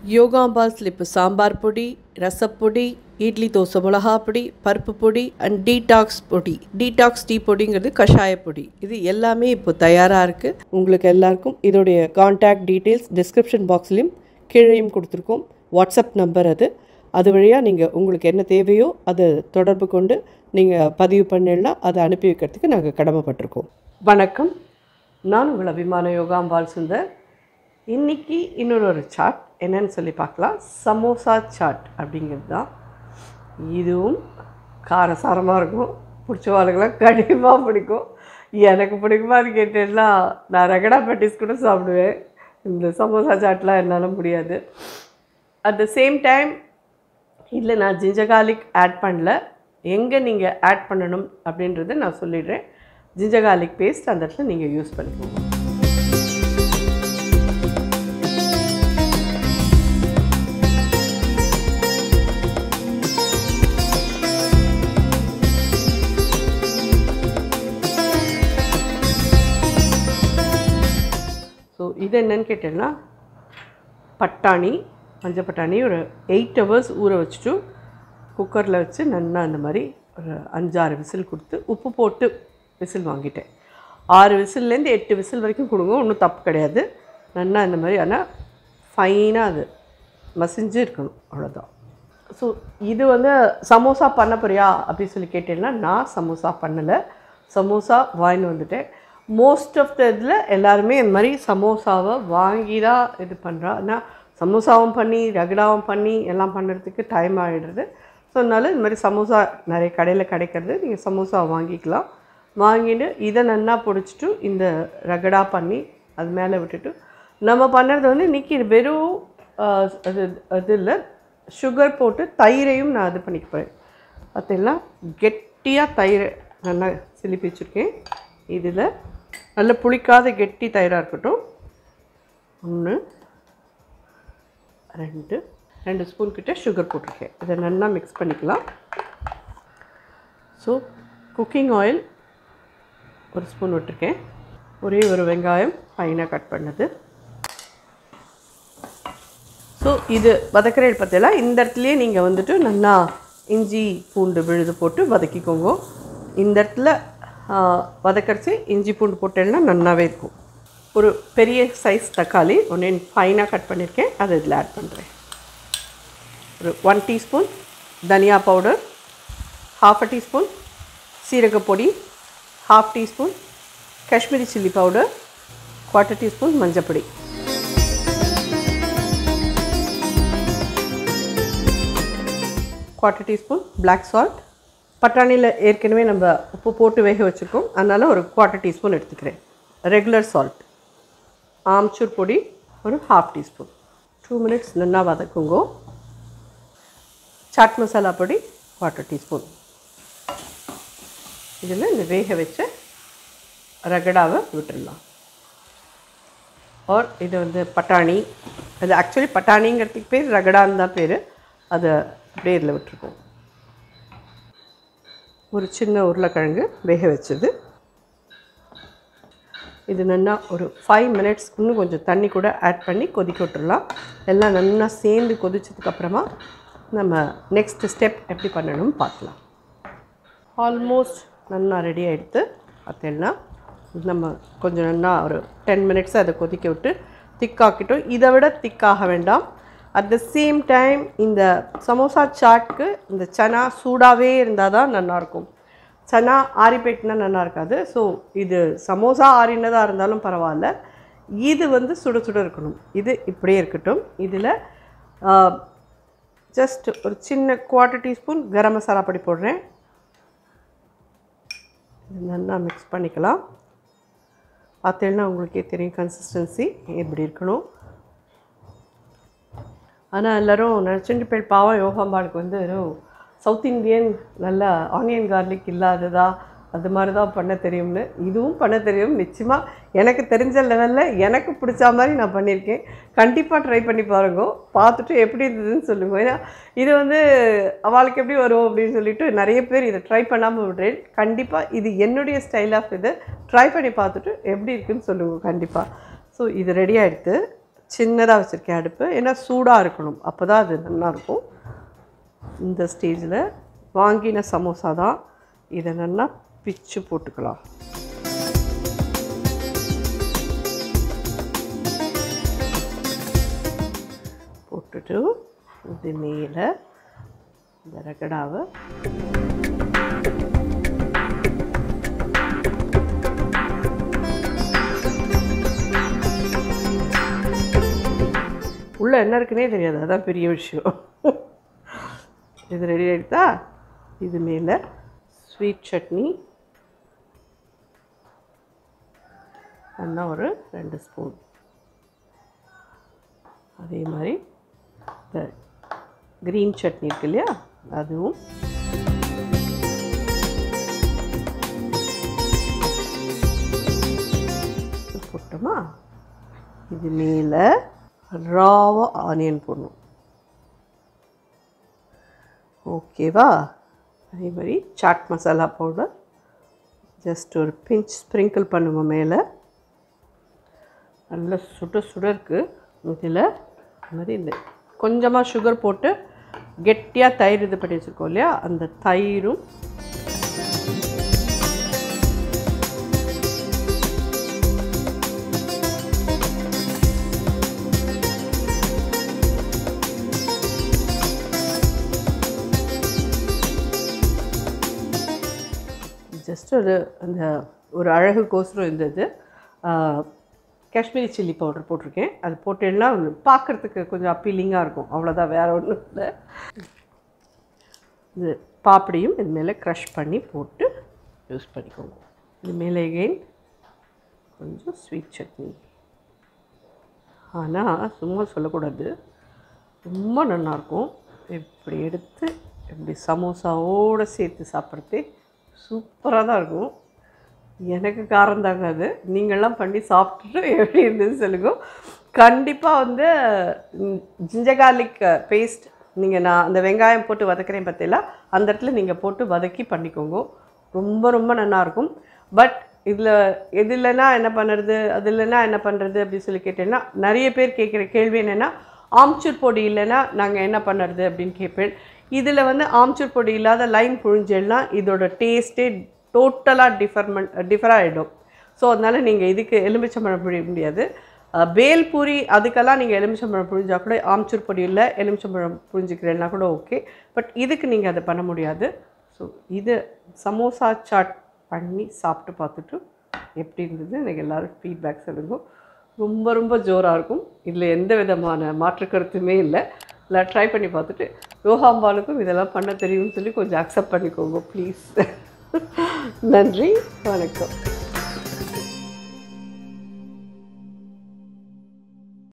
யோகாம்பால் இப்போ சாம்பார் பொடி ரசப்பொடி இட்லி தோசை மிளகா பொடி பருப்பு பொடி அண்ட் டீடாக்ஸ் பொடி டீடாக்ஸ் டீ பொடிங்கிறது கஷாய பொடி இது எல்லாமே இப்போ தயாராக இருக்குது உங்களுக்கு எல்லாருக்கும் இதோடைய காண்டாக்ட் டீட்டெயில்ஸ் டிஸ்கிரிப்ஷன் பாக்ஸ்லேயும் கீழேயும் கொடுத்துருக்கோம் வாட்ஸ்அப் நம்பர் அது அது வழியாக நீங்கள் உங்களுக்கு என்ன தேவையோ அதை தொடர்பு கொண்டு நீங்கள் பதிவு பண்ணிடனா அதை அனுப்பி வைக்கிறதுக்கு நாங்கள் கடமைப்பட்டிருக்கோம் வணக்கம் நான் உங்கள் அபிமான யோகாம்பால் சுந்தர் இன்னைக்கு இன்னொரு ஒரு சாட் என்னன்னு சொல்லி பார்க்கலாம் சமோசா சாட் அப்படிங்கிறது தான் இதுவும் காரசாரமாக இருக்கும் பிடிச்சவாளுக்கெல்லாம் கண்டிப்பாக பிடிக்கும் எனக்கு பிடிக்குமான்னு கேட்டேன்னா நான் ரகடா பட்டிஸ் கூட சாப்பிடுவேன் இந்த சமோசா சாட்லாம் என்னால் முடியாது அட் த சேம் டைம் இதில் நான் ஜிஞ்சர் garlic ஆட் பண்ணல எங்கே நீங்கள் ஆட் பண்ணணும் அப்படின்றத நான் சொல்லிடுறேன் ஜிஞ்சர் garlic பேஸ்ட் அந்த இடத்துல நீங்கள் யூஸ் பண்ணிக்கோங்க ஸோ இது என்னன்னு கேட்டேன்னா பட்டாணி மஞ்சள் பட்டாணி ஒரு எயிட் ஹவர்ஸ் ஊற வச்சுட்டு குக்கரில் வச்சு நல்லா அந்த மாதிரி ஒரு அஞ்சாறு விசில் கொடுத்து உப்பு போட்டு விசில் வாங்கிட்டேன் ஆறு விசில்லேருந்து எட்டு விசில் வரைக்கும் கொடுங்க ஒன்றும் தப்பு கிடையாது நல்லா இந்த மாதிரி ஆனால் ஃபைனாக அது மசிஞ்சு இருக்கணும் அவ்வளோதான் ஸோ இது வந்து சமோசா பண்ண போறியா அப்படின்னு சொல்லி கேட்டேன்னா நான் சமோசா பண்ணலை சமோசா வாங்கின்னு வந்துட்டேன் மோஸ்ட் ஆஃப் த இதில் எல்லாருமே இந்த மாதிரி சமோசாவை வாங்கி தான் இது பண்ணுறா ஆனால் சமோசாவும் பண்ணி ரகடாவும் பண்ணி எல்லாம் பண்ணுறதுக்கு டைம் ஆகிடுறது ஸோ அதனால இந்த மாதிரி சமோசா நிறைய கடையில் கிடைக்கிறது நீங்கள் சமோசா வாங்கிக்கலாம் வாங்கிட்டு இதை நல்லா பிடிச்சிட்டு இந்த ரகடா பண்ணி அது மேலே விட்டுட்டு நம்ம பண்ணுறது வந்து இன்றைக்கி வெறும் ஆஹ், அது அது இல்லை சுகர் போட்டு தயிரையும் நான் இது பண்ணிக்க போகிறேன் பார்த்தீங்கன்னா கெட்டியாக தயிர் நல்லா சிலிப்பி வச்சுருக்கேன் இதில் நல்ல புளிக்காத கெட்டி தயிராக இருக்கட்டும் ஒன்று ரெண்டு ரெண்டு ஸ்பூன் கிட்ட சுகர் போட்டிருக்கேன் இதை நல்லா மிக்ஸ் பண்ணிக்கலாம் ஸோ குக்கிங் ஆயில் ஒரு ஸ்பூன் விட்டுருக்கேன் ஒரே ஒரு வெங்காயம் ஃபைனாக கட் பண்ணது ஸோ இது வதக்கிற பார்த்தீங்களா இந்த இடத்துலையே நீங்கள் வந்துட்டு நல்லா இஞ்சி பூண்டு விழுது போட்டு வதக்கிக்கோங்க இந்த இடத்துல ஆ, வதக்கரிச்சு இஞ்சி பூண்டு போட்டேன்னா நல்லாவே இருக்கும் ஒரு பெரிய சைஸ் தக்காளி ஒன்று ஃபைனாக கட் பண்ணியிருக்கேன் அதை இதில் ஆட் பண்ணுறேன் ஒரு ஒன் டீஸ்பூன் தனியா பவுடர் ஹாஃப் அ டீஸ்பூன் சீரகப்பொடி half teaspoon Kashmiri chilli powder quarter teaspoon மஞ்சப்பொடி குவார்ட்டர் டீஸ்பூன் பிளாக் சால்ட் பட்டாணியில் ஏற்கனவே நம்ம உப்பு போட்டு வேக வச்சுருக்கோம் அதனால் ஒரு குவார்ட்டர் டீஸ்பூன் எடுத்துக்கிறேன் ரெகுலர் சால்ட் ஆம்ச்சூர் பொடி ஒரு ஹாஃப் டீஸ்பூன் டூ மினிட்ஸ் நல்லா வதக்குங்கோ சாட் மசாலா பொடி குவார்ட்டர் டீஸ்பூன் இதில் இந்த வேக வச்ச ரகடாவை விட்டுடலாம் ஆர் இது வந்து பட்டாணி அது ஆக்சுவலி பட்டாணிங்கிறதுக்கு பேர் ரகடான்னு தான் பேர் அதை அப்படியே இதில் விட்டுருக்கோம் ஒரு சின்ன உருளைக்கிழங்கு வேக வச்சது இது நல்லா ஒரு ஃபைவ் மினிட்ஸ் இன்னும் கொஞ்சம் தண்ணி கூட ஆட் பண்ணி கொதிக்க விட்டுறலாம் எல்லாம் நல்லா சேர்ந்து கொதிச்சதுக்கப்புறமா நம்ம நெக்ஸ்ட் ஸ்டெப் எப்படி பண்ணணும்னு பார்க்கலாம் ஆல்மோஸ்ட் நல்லா ரெடி ஆகிடுத்து பார்த்தீங்கன்னா நம்ம கொஞ்சம் நல்லா ஒரு டென் மினிட்ஸ் அதை கொதிக்க விட்டு திக்காக்கிட்டோம் இதை விட திக்காக வேண்டாம் அட் த சேம் டைம் இந்த சமோசா சாட்க்கு இந்த சனா சூடாகவே இருந்தால் தான் நல்லாயிருக்கும் சனா ஆறி போயிட்டுனா நல்லா இருக்காது ஸோ இது சமோசா ஆறினதாக இருந்தாலும் பரவாயில்ல இது வந்து சுட சுட இருக்கணும் இது இப்படியே இருக்கட்டும் இதில் ஜஸ்ட் ஒரு சின்ன குவார்ட்டர் டீஸ்பூன் கரம் மசாலா பொடி போடுறேன் இது நல்லா மிக்ஸ் பண்ணிக்கலாம் பார்த்தீங்கன்னா உங்களுக்கே தெரியும் கன்சிஸ்டன்சி எப்படி இருக்கணும் ஆனால் எல்லோரும் நினச்சிட்டு போய் பாவம் யோகாம்பாளுக்கு வந்து வெறும் சவுத் இந்தியன் நல்ல ஆனியன் கார்லிக் இல்லாததா அது மாதிரி தான் பண்ண தெரியும்னு இதுவும் பண்ண தெரியும் நிச்சயமாக எனக்கு தெரிஞ்ச லெவலில் எனக்கு பிடிச்ச மாதிரி நான் பண்ணியிருக்கேன் கண்டிப்பாக ட்ரை பண்ணி பாருங்க பார்த்துட்டு எப்படி இருந்ததுன்னு சொல்லுங்க ஏன்னா இது வந்து அவளுக்கு எப்படி வரும் அப்படின்னு சொல்லிட்டு நிறைய பேர் இதை ட்ரை பண்ணாமல் விடுறேன் கண்டிப்பாக இது என்னுடைய ஸ்டைல் ஆஃப் இது ட்ரை பண்ணி பார்த்துட்டு எப்படி இருக்குன்னு சொல்லுங்க கண்டிப்பாக ஸோ இது ரெடி ஆகிடுது சின்னதாக வச்சுருக்கேன் அடுப்பு ஏன்னா சூடாக இருக்கணும் அப்போ தான் அது நல்லா இருக்கும் இந்த ஸ்டேஜில் வாங்கின சமோசா தான் இதை நல்லா பிச்சு போட்டுக்கலாம் போட்டுட்டு இது மேலே இந்த ரகடாவை உள்ளே என்ன இருக்குன்னே தெரியாது அதான் பெரிய விஷயம் இது ரெடி ஆகிடுதா இது மேலே ஸ்வீட் சட்னி நல்லா ஒரு ரெண்டு ஸ்பூன் அதே மாதிரி இந்த க்ரீன் சட்னி இருக்கு இல்லையா அதுவும் இது போட்டோமா இது மேலே ராவாக ஆனியன் போடணும் ஓகேவா அதே மாதிரி சாட் மசாலா பவுடர் ஜஸ்ட் ஒரு பிஞ்ச் ஸ்ப்ரிங்கிள் பண்ணுவோம் மேலே நல்ல சுட சுட இருக்குது இதில் இந்த மாதிரி இந்த கொஞ்சமாக சுகர் போட்டு கெட்டியாக தயிர் இது பண்ணி வச்சுருக்கோம் இல்லையா அந்த தயிரும் ஜஸ்ட் ஒரு அந்த ஒரு அழகுக்கோசரம் இருந்தது காஷ்மீரி சில்லி பவுடர் போட்டிருக்கேன் அது போட்டேன்னா பார்க்குறதுக்கு கொஞ்சம் அப்பீலிங்காக இருக்கும் அவ்வளோதான் வேறு ஒன்றும் இல்லை இது பாப்படியும் இது மேலே க்ரஷ் பண்ணி போட்டு யூஸ் பண்ணிக்கோங்க இது மேலே எகெயின் கொஞ்சம் ஸ்வீட் சட்னி ஆனால் சும்மா சொல்லக்கூடாது ரொம்ப நல்லாயிருக்கும் இப்படி எடுத்து இப்படி சமோசாவோடு சேர்த்து சாப்பிட்றதே சூப்பராக தான் இருக்கும் எனக்கு காரம் தாங்காது நீங்கள்லாம் பண்ணி சாப்பிட்டுட்டு எப்படி இருந்ததுன்னு சொல்லுங்க கண்டிப்பாக வந்து ஜிஞ்சர் கார்லிக் பேஸ்ட் நீங்கள் நான் அந்த வெங்காயம் போட்டு வதக்குறேன் பார்த்தீங்களா அந்த இடத்துல நீங்கள் போட்டு வதக்கி பண்ணிக்கோங்க ரொம்ப ரொம்ப நல்லாயிருக்கும் பட் இதில் எது இல்லைன்னா என்ன பண்ணுறது அது இல்லைன்னா என்ன பண்ணுறது அப்படின்னு சொல்லி கேட்டேன்னா நிறைய பேர் கேட்குற கேள்வி என்னென்னா ஆம்ச்சூர் பொடி இல்லைன்னா நாங்கள் என்ன பண்ணுறது அப்படின்னு கேட்பேன் இதில் வந்து ஆம்ச்சூர் பொடி இல்லாத லைன் புழிஞ்சல்னா இதோட டேஸ்ட்டே டோட்டலாக டிஃபர்மெண்ட் டிஃபர் ஆகிடும் ஸோ அதனால் நீங்கள் இதுக்கு எலுமிச்சம்பழம் புழிய முடியாது அஹ், பேல்பூரி அதுக்கெல்லாம் நீங்கள் எலுமிச்சம்பழம் புழிஞ்சா கூட ஆம்ச்சூர் பொடி இல்லை எலுமிச்சம்பழம் புழிஞ்சிக்கிறேன்னா கூட ஓகே பட் இதுக்கு நீங்கள் அதை பண்ண முடியாது ஸோ இது சமோசா சாட் பண்ணி சாப்பிட்டு பார்த்துட்டு எப்படி இருந்தது எனக்கு எல்லோரும் ஃபீட்பேக் சொல்லுங்க ரொம்ப ரொம்ப ஜோராக இருக்கும் இதில் எந்த விதமான மாற்று கருத்துமே இல்லை இல்லை ட்ரை பண்ணி பார்த்துட்டு யோகாம்பாலுக்கும் இதெல்லாம் பண்ண தெரியும்னு சொல்லி கொஞ்சம் அக்செப்ட் பண்ணிக்கோங்க ப்ளீஸ் நன்றி வணக்கம்